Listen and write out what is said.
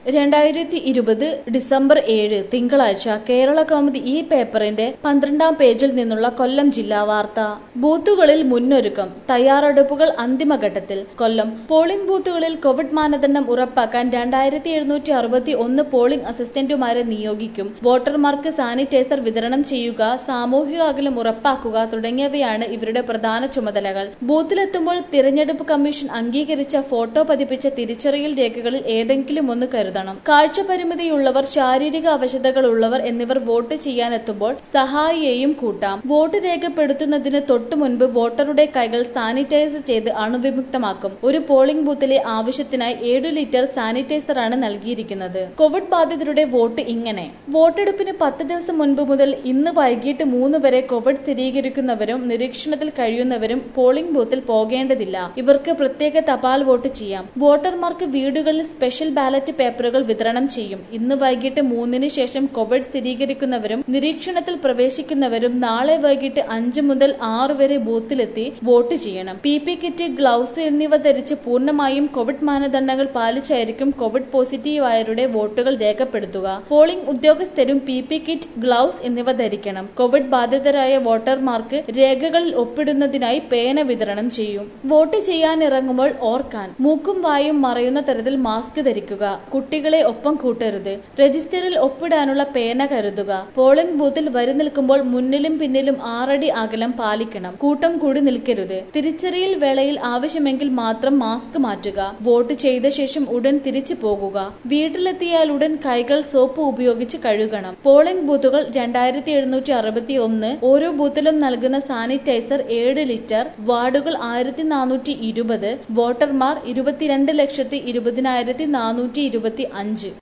രണ്ടായിരത്തി ഇരുപത് ഡിസംബർ ഏഴ് തിങ്കളാഴ്ച കേരള കൗമുദി ഈ പേപ്പറിന്റെ പന്ത്രണ്ടാം പേജിൽ നിന്നുള്ള കൊല്ലം ജില്ലാ വാർത്ത ബൂത്തുകളിൽ മുന്നൊരുക്കം തയ്യാറെടുപ്പുകൾ അന്തിമഘട്ടത്തിൽ കൊല്ലം പോളിംഗ് ബൂത്തുകളിൽ കോവിഡ് മാനദണ്ഡം ഉറപ്പാക്കാൻ രണ്ടായിരത്തി എഴുന്നൂറ്റി അറുപത്തി ഒന്ന് പോളിംഗ് അസിസ്റ്റന്റുമാരെ നിയോഗിക്കും വോട്ടർമാർക്ക് സാനിറ്റൈസർ വിതരണം ചെയ്യുക സാമൂഹിക അകലം ഉറപ്പാക്കുക തുടങ്ങിയവയാണ് ഇവരുടെ പ്രധാന ചുമതലകൾ ബൂത്തിലെത്തുമ്പോൾ തിരഞ്ഞെടുപ്പ് കമ്മീഷൻ അംഗീകരിച്ച ഫോട്ടോ പതിപ്പിച്ച തിരിച്ചറിയൽ രേഖകളിൽ ഏതെങ്കിലും ഒന്ന് കരുതണം കാഴ്ച പരിമിതിയുള്ളവർ ശാരീരിക അവശതകളുള്ളവർ എന്നിവർ വോട്ട് ചെയ്യാനെത്തുമ്പോൾ സഹായിയെയും കൂട്ടാം വോട്ട് രേഖപ്പെടുത്തുന്നതിന് തൊട്ടു മുൻപ് വോട്ടറുടെ കൈകൾ സാനിറ്റൈസ് ചെയ്ത് അണുവിമുക്തമാക്കും ഒരു പോളിംഗ് ബൂത്തിലെ ആവശ്യത്തിനായി ഏഴു ലിറ്റർ സാനിറ്റൈസറാണ് നൽകിയിരിക്കുന്നത് കോവിഡ് ബാധിതരുടെ വോട്ട് ഇങ്ങനെ വോട്ടെടുപ്പിന് പത്ത് ദിവസം മുൻപ് മുതൽ ഇന്ന് വൈകിട്ട് മൂന്ന് വരെ കോവിഡ് സ്ഥിരീകരിക്കുന്നവരും നിരീക്ഷണത്തിൽ കഴിയുന്നവരും പോളിംഗ് ബൂത്തിൽ പോകേണ്ടതില്ല ഇവർക്ക് പ്രത്യേക തപാൽ വോട്ട് ചെയ്യാം വോട്ടർമാർക്ക് വീടുകളിൽ സ്പെഷ്യൽ ബാലറ്റ് പേപ്പറുകൾ വിതരണം ചെയ്യും ഇന്ന് വൈകിട്ട് മൂന്നിന് ശേഷം കോവിഡ് സ്ഥിരീകരിക്കുന്നവരും നിരീക്ഷണത്തിൽ പ്രവേശിക്കുന്നവരും നാളെ വൈകിട്ട് അഞ്ച് മുതൽ ആറ് വരെ ബൂത്തിലെത്തി വോട്ട് ചെയ്യണം പി പി കിറ്റ് ഗ്ലൗസ് എന്നിവ ധരിച്ച് പൂർണ്ണമായും കോവിഡ് മാനദണ്ഡങ്ങൾ പാലിച്ചായിരിക്കും കോവിഡ് പോസിറ്റീവ് ആയവരുടെ വോട്ടുകൾ രേഖപ്പെടുത്തുക പോളിംഗ് ഉദ്യോഗസ്ഥരും പി പി കിറ്റ് ഗ്ലൗസ് എന്നിവ ധരിക്കണം കോവിഡ് ബാധിതരായ വോട്ടർമാർക്ക് രേഖകളിൽ ഒപ്പിടുന്നതിനായി പേന വിതരണം ചെയ്യും വോട്ട് ചെയ്യാനിറങ്ങുമ്പോൾ ഓർക്കാൻ മൂക്കും വായും മറയുന്ന തരത്തിൽ മാസ്ക് ധരിക്കുക കുട്ടികളെ ഒപ്പം കൂട്ടരുത് രജിസ്റ്ററിൽ ഒപ്പിടാനുള്ള പേന കരുതുക പോളിംഗ് ബൂത്തിൽ വരി നിൽക്കുമ്പോൾ മുന്നിലും പിന്നിലും ആറടി അകലം പാലിക്കണം കൂട്ടം കൂടി നിൽക്കരുത് തിരിച്ചറിയൽ വേളയിൽ ആവശ്യമെങ്കിൽ മാത്രം മാസ്ക് മാറ്റുക വോട്ട് ചെയ്ത ശേഷം ഉടൻ തിരിച്ചു പോകുക വീട്ടിലെത്തിയാൽ ഉടൻ കൈകൾ സോപ്പ് ഉപയോഗിച്ച് കഴുകണം പോളിംഗ് ബൂത്തുകൾ രണ്ടായിരത്തി എഴുന്നൂറ്റി അറുപത്തി ഒന്ന് ഓരോ ബൂത്തിലും നൽകുന്ന സാനിറ്റൈസർ ഏഴ് ലിറ്റർ വാർഡുകൾ ആയിരത്തി നാനൂറ്റി ഇരുപത് വോട്ടർമാർ ഇരുപത്തിരണ്ട് ലക്ഷത്തി ഇരുപതിനായിരത്തി നാനൂറ്റി ഇരുപത്തി അഞ്ച്